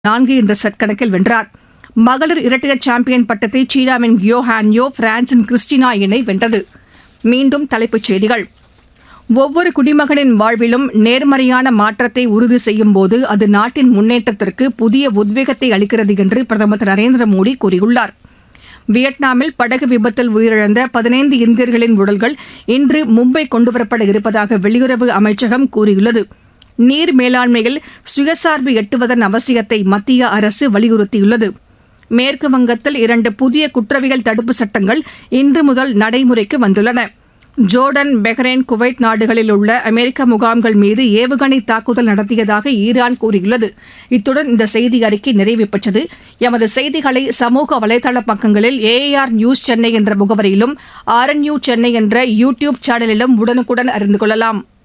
நான்கு என்ற செட் கணக்கில் வென்றார் மகளிர் இரட்டையர் சாம்பியன் பட்டத்தை சீனாவின் கியோ ஹான்யோ பிரான்சின் கிறிஸ்டினா இணை வென்றது மீண்டும் தலைப்புச் செய்திகள் ஒவ்வொரு குடிமகனின் வாழ்விலும் நேர்மறையான மாற்றத்தை உறுதி செய்யும்போது அது நாட்டின் முன்னேற்றத்திற்கு புதிய உத்வேகத்தை அளிக்கிறது என்று பிரதமர் திரு நரேந்திர மோடி கூறியுள்ளார் வியட்நாமில் படகு விபத்தில் உயிரிழந்த பதினைந்து இந்தியர்களின் உடல்கள் இன்று மும்பை கொண்டுவரப்பட இருப்பதாக வெளியுறவு அமைச்சகம் கூறியுள்ளது நீர் மேலாண்மையில் சுயசார்பு எட்டுவதன் அவசியத்தை மத்திய அரசு வலியுறுத்தியுள்ளது மேற்கு வங்கத்தில் இரண்டு புதிய குற்றவியல் தடுப்பு சட்டங்கள் இன்று முதல் நடைமுறைக்கு வந்துள்ளன ஜோர்டன் பஹ்ரைன் குவைத் நாடுகளில் உள்ள அமெரிக்க முகாம்கள் மீது ஏவுகணை தாக்குதல் நடத்தியதாக ஈரான் கூறியுள்ளது இத்துடன் இந்த செய்தி அறிக்கை நிறைவு பெற்றது எமது செய்திகளை சமூக வலைதள பக்கங்களில் ஏஏஆர் நியூஸ் சென்னை என்ற முகவரியிலும் ஆர்என்யூ சென்னை என்ற யூ டியூப் சேனலிலும் உடனுக்குடன் அறிந்து கொள்ளலாம்